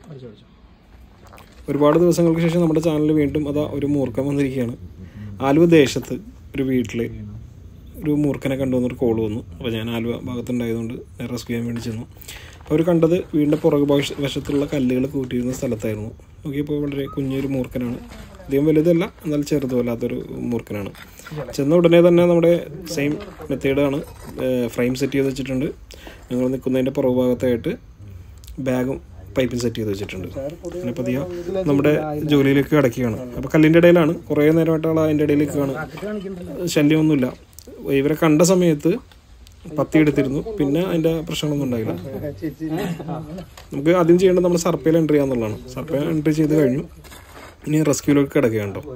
ഒരുപാട് ദിവസങ്ങൾക്ക് ശേഷം നമ്മുടെ ചാനലിൽ വീണ്ടും അതാ ഒരു മൂർഖൻ വന്നിരിക്കുകയാണ് ആലുവ ദേശത്ത് ഒരു വീട്ടിൽ ഒരു മൂർഖനെ കണ്ടുവന്നൊരു കോൾ വന്നു അപ്പോൾ ഞാൻ ആലുവ ഭാഗത്തുണ്ടായതുകൊണ്ട് റെസ്ക്യൂ ചെയ്യാൻ വേണ്ടി ചെന്നു അപ്പോൾ അവർ കണ്ടത് വീടിൻ്റെ പുറകു ഭാഷ വശത്തുള്ള കല്ലുകൾ കൂട്ടിയിരുന്ന സ്ഥലത്തായിരുന്നു നോക്കിയപ്പോൾ വളരെ കുഞ്ഞൊരു മൂർഖനാണ് അധികം വലുതല്ല എന്നാൽ ചെറുതുമല്ലാത്തൊരു മൂർഖനാണ് ചെന്ന ഉടനെ തന്നെ നമ്മുടെ സെയിം മെത്തേഡാണ് ഫ്രെയിം സെറ്റ് ചെയ്ത് വെച്ചിട്ടുണ്ട് ഞങ്ങൾ നിൽക്കുന്നതിൻ്റെ പുറകു ഭാഗത്തായിട്ട് ബാഗും പൈപ്പും സെറ്റ് ചെയ്ത് വെച്ചിട്ടുണ്ട് പിന്നെ പതിയെ നമ്മുടെ ജോലിയിലേക്ക് കിടക്കുകയാണ് അപ്പോൾ കല്ലിൻ്റെ ഇടയിലാണ് കുറേ നേരമായിട്ട് ആൾ അതിൻ്റെ ഇടയിലേക്ക് കാണും ശല്യമൊന്നുമില്ല ഇവരെ കണ്ട സമയത്ത് പത്തി എടുത്തിരുന്നു പിന്നെ അതിൻ്റെ പ്രശ്നങ്ങളൊന്നും ഉണ്ടായില്ല നമുക്ക് ആദ്യം ചെയ്യേണ്ടത് നമ്മൾ സർപ്പയിൽ എൻട്രി ചെയ്യാന്നുള്ളതാണ് സർപ്പയിൽ എൻട്രി ചെയ്ത് കഴിഞ്ഞു ഇനി റെസ്ക്യൂയിലേക്ക് കിടക്കുകയാണ് കേട്ടോ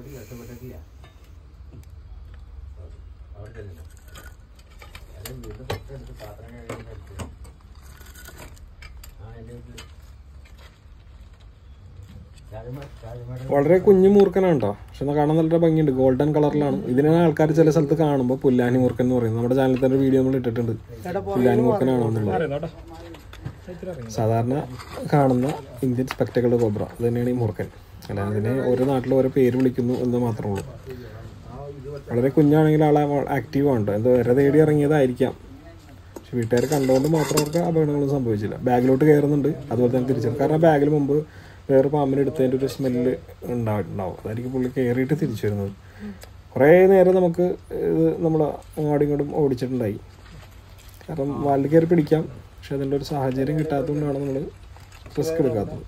വളരെ കുഞ്ഞു മൂർഖനാണ് കേട്ടോ പക്ഷെ ഒന്ന് കാണാൻ നല്ല ഭംഗിയുണ്ട് ഗോൾഡൻ കളറിലാണ് ഇതിനാണ് ആൾക്കാർ ചില സ്ഥലത്ത് കാണുമ്പോൾ പുല്ലാനി മൂർഖൻ എന്ന് പറയുന്നത് നമ്മുടെ ചാനലിൽ തന്നെ വീഡിയോ നമ്മൾ ഇട്ടിട്ടുണ്ട് പുല്ലാനി മൂർഖനാണോ എന്നുള്ളത് സാധാരണ കാണുന്ന ഇന്ത്യൻ സ്പെക്ടക്കളുടെ കോബ്ര അത് തന്നെയാണ് ഈ മൂർഖൻ അല്ലാതെ ഇതിനെ ഓരോ നാട്ടിലും ഓരോ പേര് വിളിക്കുന്നു എന്ന് മാത്രമേ ഉള്ളൂ വളരെ കുഞ്ഞാണെങ്കിൽ ആളെ ആക്റ്റീവ് ആണ് കേട്ടോ എന്തോ വരെ തേടി ഇറങ്ങിയതായിരിക്കാം പക്ഷെ വീട്ടുകാർ കണ്ടുകൊണ്ട് മാത്രം അവർക്ക് അപകടങ്ങളൊന്നും സംഭവിച്ചില്ല ബാഗിലോട്ട് കയറുന്നുണ്ട് അതുപോലെ തന്നെ തിരിച്ചു കാരണം ബാഗിൽ മുമ്പ് വേറെ പാമ്പിനെ എടുത്തതിൻ്റെ ഒരു സ്മെല്ല് ഉണ്ടായിട്ടുണ്ടാവും അതായിരിക്കും പുള്ളി കയറിയിട്ട് തിരിച്ചു വരുന്നത് കുറേ നേരം നമുക്ക് ഇത് നമ്മൾ അങ്ങോട്ടും ഇങ്ങോട്ടും ഓടിച്ചിട്ടുണ്ടായി കാരണം വാലിൽ കയറി പിടിക്കാം പക്ഷെ അതിൻ്റെ ഒരു സാഹചര്യം കിട്ടാത്തതുകൊണ്ടാണ് നമ്മൾ റിസ്ക് എടുക്കാത്തത്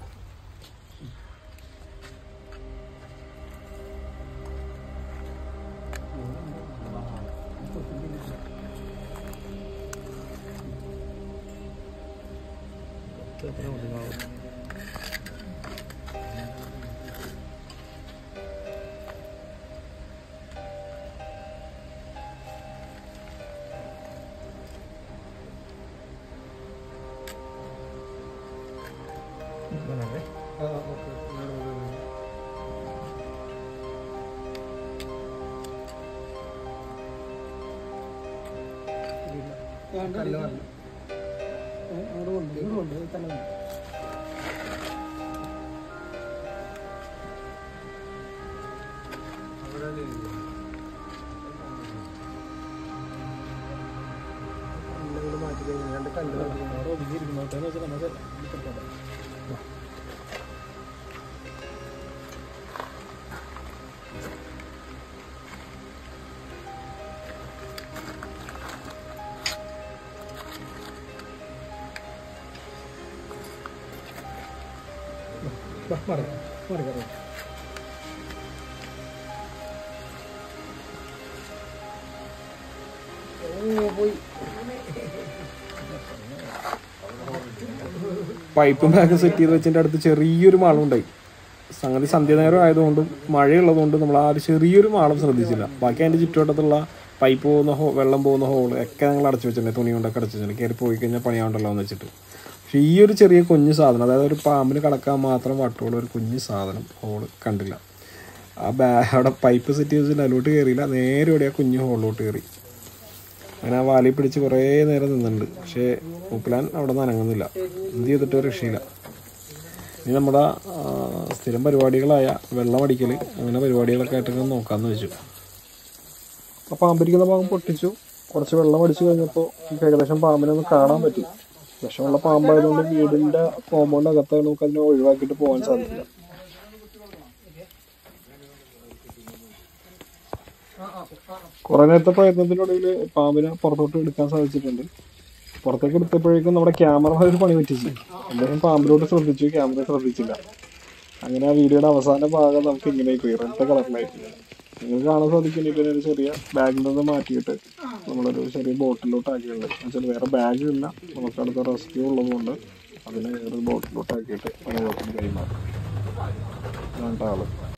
പൈപ്പും ബാഗ് സെറ്റ് ചെയ്ത് വെച്ചതിൻ്റെ അടുത്ത് ചെറിയൊരു മാളം ഉണ്ടായി സംഗതി സന്ധ്യാനേരം ആയതുകൊണ്ടും മഴയുള്ളതുകൊണ്ടും നമ്മൾ ആ ഒരു ചെറിയൊരു മാളം ശ്രദ്ധിച്ചില്ല ബാക്കി അതിൻ്റെ ചുറ്റുവട്ടത്തുള്ള പൈപ്പ് പോകുന്ന ഹോ വെള്ളം പോകുന്ന ഹോള് ഒക്കെ ഞങ്ങൾ അടച്ചു വെച്ചിട്ടുണ്ട് തുണി കൊണ്ടൊക്കെ അടച്ചു വെച്ചിട്ടുണ്ട് കയറി പോയി കഴിഞ്ഞാൽ പണിയാണ്ടല്ലോ എന്ന് വെച്ചിട്ട് പക്ഷേ ഈ ഒരു ചെറിയ കുഞ്ഞു സാധനം അതായത് ഒരു പാമ്പിന് കടക്കാൻ മാത്രം വട്ടുള്ള ഒരു കുഞ്ഞു സാധനം ഹോള് കണ്ടില്ല ആ ബാ അവിടെ പൈപ്പ് സെറ്റ് ചെയ്ത് വെച്ചിട്ട് അതിലോട്ട് കയറിയില്ല നേരെ ഇവിടെ ആ കുഞ്ഞു ഹോളിലോട്ട് കയറി അങ്ങനെ ആ വാലി പിടിച്ച് കുറേ നേരം നിന്നുണ്ട് പക്ഷേ മൂപ്പിലാൻ അവിടെ നിന്ന് അനങ്ങുന്നില്ല എന്ത് ചെയ്തിട്ട് ഒരു രക്ഷയില്ല ഇനി നമ്മുടെ ആ, സ്ഥിരം പരിപാടികളായ വെള്ളം അടിക്കൽ അങ്ങനെ പരിപാടികളൊക്കെ ആയിട്ട് ഇങ്ങനെ നോക്കാമെന്ന് വെച്ചു അപ്പോൾ പാമ്പിരിക്കുന്ന ഭാഗം പൊട്ടിച്ചു കുറച്ച് വെള്ളം അടിച്ചു കഴിഞ്ഞപ്പോൾ നമുക്ക് ഏകദേശം പാമ്പിനെ ഒന്ന് കാണാൻ പറ്റി വിഷമുള്ള പാമ്പായതുകൊണ്ട് വീടിൻ്റെ കോമ്പൗണ്ട് അകത്ത് നമുക്ക് അതിനെ ഒഴിവാക്കിയിട്ട് പോകാൻ സാധിക്കില്ല കുറെ നേരത്തെ പ്രയത്നത്തിനൊടുവിൽ പാമ്പിനെ പുറത്തോട്ട് എടുക്കാൻ സാധിച്ചിട്ടുണ്ട് പുറത്തേക്ക് എടുത്തപ്പോഴേക്കും നമ്മുടെ ക്യാമറ ഒരു പണി പറ്റിച്ചു അദ്ദേഹം പാമ്പിലോട്ട് ശ്രദ്ധിച്ചു ക്യാമറ ശ്രദ്ധിച്ചില്ല അങ്ങനെ ആ വീഡിയോയുടെ അവസാന ഭാഗം നമുക്ക് ഇങ്ങനെ പോയി റെഡ് കളറിലായിട്ടില്ല നിങ്ങൾക്ക് കാണാൻ സാധിക്കും ഇപ്പം ഒരു ചെറിയ ബാഗിൽ നിന്ന് മാറ്റിയിട്ട് നമ്മളൊരു ചെറിയ ബോട്ടിലോട്ട് ആക്കിയിട്ടുണ്ട് എന്നുവെച്ചാൽ വേറെ ബാഗ് ഇല്ല നമുക്ക് അടുത്ത റെസ്ക്യൂ ഉള്ളതുകൊണ്ട് അതിനെ ഒരു ബോട്ടിലോട്ട് ആക്കിയിട്ട് നമ്മൾ കൈമാറും അതാണ് ആള്